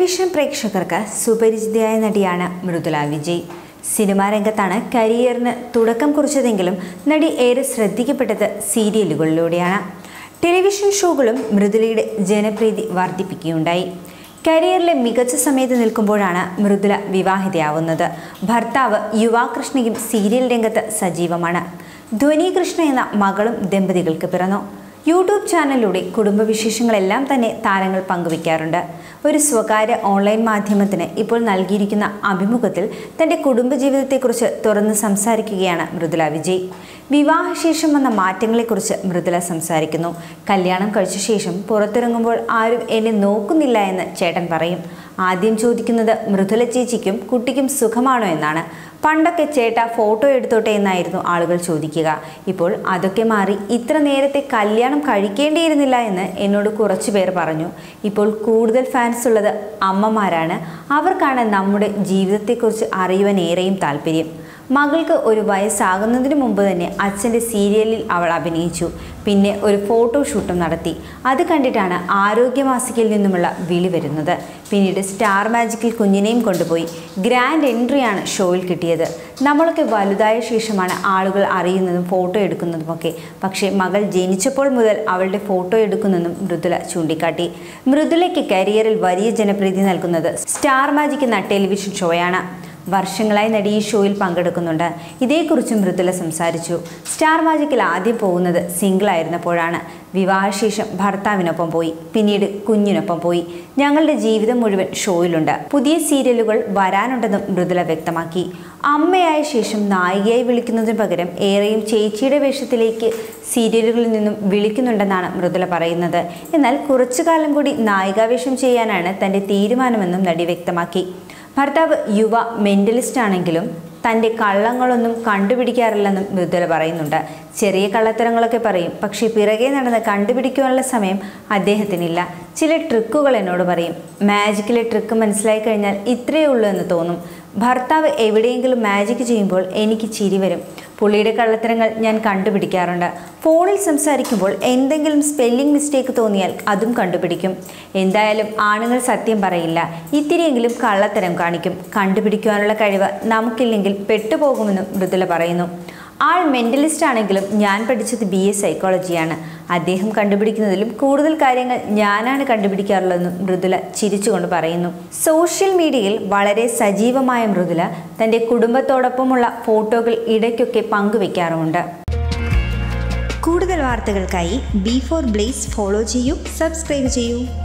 television പ്രേക്ഷകർക്ക് സുപരിചിതയായ നടിയാണ് മൃദുല വിജയ് സിനിമാ രംഗത്താണ് കരിയറിന് തുടക്കം കുറിച്ചതെങ്കിലും നടി ഏറെ ശ്രദ്ധിക്കപ്പെട്ടത് സീരിയലുകളിലൂടെയാണ് ടെലിവിഷൻ ഷോകളും മൃദുലയുടെ ജനപ്രീതി വർദ്ധിപ്പിക്കുകയുണ്ടായി കരിയറിലെ മികച്ച സമയത്ത് നിൽക്കുമ്പോഴാണ് മൃദുല വിവാഹിതയാവുന്നത് ഭർത്താവ് യുവാകൃഷ്ണയും സീരിയൽ രംഗത്ത് സജീവമാണ് ധ്വനി കൃഷ്ണ എന്ന മകളും ദമ്പതികൾക്ക് പിറന്നു യൂട്യൂബ് ചാനലിലൂടെ കുടുംബവിശേഷങ്ങളെല്ലാം തന്നെ താരങ്ങൾ പങ്കുവയ്ക്കാറുണ്ട് ഒരു സ്വകാര്യ ഓൺലൈൻ മാധ്യമത്തിന് ഇപ്പോൾ നൽകിയിരിക്കുന്ന അഭിമുഖത്തിൽ തൻ്റെ കുടുംബജീവിതത്തെക്കുറിച്ച് തുറന്ന് സംസാരിക്കുകയാണ് മൃദുല വിജയ് വിവാഹശേഷം വന്ന മാറ്റങ്ങളെക്കുറിച്ച് മൃദുല സംസാരിക്കുന്നു കല്യാണം കഴിച്ച ശേഷം പുറത്തിറങ്ങുമ്പോൾ ആരും എന്നെ നോക്കുന്നില്ല എന്ന് ചേട്ടൻ പറയും ആദ്യം ചോദിക്കുന്നത് മൃദുല ചേച്ചിക്കും കുട്ടിക്കും സുഖമാണോ എന്നാണ് പണ്ടൊക്കെ ചേട്ട ഫോട്ടോ എടുത്തോട്ടെ എന്നായിരുന്നു ആളുകൾ ചോദിക്കുക ഇപ്പോൾ അതൊക്കെ മാറി ഇത്ര നേരത്തെ കല്യാണം കഴിക്കേണ്ടിയിരുന്നില്ല എന്ന് എന്നോട് കുറച്ചു പേർ പറഞ്ഞു ഇപ്പോൾ കൂടുതൽ ഫാൻസ് ഉള്ളത് അമ്മമാരാണ് അവർക്കാണ് നമ്മുടെ ജീവിതത്തെക്കുറിച്ച് അറിയുവാൻ ഏറെയും താല്പര്യം മകൾക്ക് ഒരു വയസ്സാകുന്നതിന് മുമ്പ് തന്നെ അച്ഛൻ്റെ സീരിയലിൽ അവൾ അഭിനയിച്ചു പിന്നെ ഒരു ഫോട്ടോഷൂട്ടും നടത്തി അത് കണ്ടിട്ടാണ് ആരോഗ്യമാസികയിൽ നിന്നുമുള്ള വിളി വരുന്നത് പിന്നീട് സ്റ്റാർ മാജിക്കിൽ കുഞ്ഞിനെയും കൊണ്ടുപോയി ഗ്രാൻഡ് എൻട്രിയാണ് ഷോയിൽ കിട്ടിയത് നമ്മളൊക്കെ വലുതായ ശേഷമാണ് ആളുകൾ അറിയുന്നതും ഫോട്ടോ എടുക്കുന്നതുമൊക്കെ പക്ഷേ മകൾ ജനിച്ചപ്പോൾ മുതൽ അവളുടെ ഫോട്ടോ എടുക്കുന്നതും മൃദുല ചൂണ്ടിക്കാട്ടി മൃദുലയ്ക്ക് കരിയറിൽ വലിയ ജനപ്രീതി നൽകുന്നത് സ്റ്റാർ മാജിക് എന്ന ടെലിവിഷൻ ഷോയാണ് വർഷങ്ങളായി നടി ഈ ഷോയിൽ പങ്കെടുക്കുന്നുണ്ട് ഇതേക്കുറിച്ചും മൃദുല സംസാരിച്ചു സ്റ്റാർ മാജിക്കിൽ ആദ്യം പോകുന്നത് സിംഗിൾ ആയിരുന്നപ്പോഴാണ് വിവാഹശേഷം ഭർത്താവിനൊപ്പം പോയി പിന്നീട് കുഞ്ഞിനൊപ്പം പോയി ഞങ്ങളുടെ ജീവിതം മുഴുവൻ ഷോയിലുണ്ട് പുതിയ സീരിയലുകൾ വരാനുണ്ടെന്നും മൃദുല വ്യക്തമാക്കി അമ്മയായ ശേഷം നായികയായി വിളിക്കുന്നതിന് പകരം ഏറെയും ചേച്ചിയുടെ വേഷത്തിലേക്ക് സീരിയലുകളിൽ നിന്നും വിളിക്കുന്നുണ്ടെന്നാണ് മൃദുല പറയുന്നത് എന്നാൽ കുറച്ചു കാലം കൂടി നായികാവേഷം ചെയ്യാനാണ് തൻ്റെ തീരുമാനമെന്നും നടി വ്യക്തമാക്കി ഭർത്താവ് യുവ മെൻ്റലിസ്റ്റ് ആണെങ്കിലും തൻ്റെ കള്ളങ്ങളൊന്നും കണ്ടുപിടിക്കാറില്ലെന്നും മൃദുല പറയുന്നുണ്ട് ചെറിയ കള്ളത്തരങ്ങളൊക്കെ പറയും പക്ഷേ പിറകെ നടന്ന് കണ്ടുപിടിക്കുവാനുള്ള സമയം അദ്ദേഹത്തിനില്ല ചില ട്രിക്കുകൾ എന്നോട് പറയും മാജിക്കിലെ ട്രിക്ക് മനസ്സിലായി കഴിഞ്ഞാൽ ഇത്രയേ ഉള്ളൂ എന്ന് തോന്നും ഭർത്താവ് എവിടെയെങ്കിലും മാജിക് ചെയ്യുമ്പോൾ എനിക്ക് ചിരി വരും പുള്ളിയുടെ കള്ളത്തരങ്ങൾ ഞാൻ കണ്ടുപിടിക്കാറുണ്ട് ഫോണിൽ സംസാരിക്കുമ്പോൾ എന്തെങ്കിലും സ്പെല്ലിംഗ് മിസ്റ്റേക്ക് തോന്നിയാൽ അതും കണ്ടുപിടിക്കും എന്തായാലും ആണുങ്ങൾ സത്യം പറയില്ല ഇത്തിരിയെങ്കിലും കള്ളത്തരം കാണിക്കും കണ്ടുപിടിക്കുവാനുള്ള കഴിവ് നമുക്കില്ലെങ്കിൽ പെട്ടുപോകുമെന്നും മൃദുല പറയുന്നു ആൾ മെൻ്റലിസ്റ്റ് ആണെങ്കിലും ഞാൻ പഠിച്ചത് ബി എ സൈക്കോളജിയാണ് അദ്ദേഹം കണ്ടുപിടിക്കുന്നതിലും കൂടുതൽ കാര്യങ്ങൾ ഞാനാണ് കണ്ടുപിടിക്കാറുള്ളതെന്നും മൃദുല ചിരിച്ചുകൊണ്ട് പറയുന്നു സോഷ്യൽ മീഡിയയിൽ വളരെ സജീവമായ മൃദുല തൻ്റെ കുടുംബത്തോടൊപ്പമുള്ള ഫോട്ടോകൾ ഇടയ്ക്കൊക്കെ പങ്കുവെക്കാറുമുണ്ട് കൂടുതൽ വാർത്തകൾക്കായി ബി ഫോർ ബ്ലേസ് ഫോളോ ചെയ്യൂ സബ്സ്ക്രൈബ് ചെയ്യൂ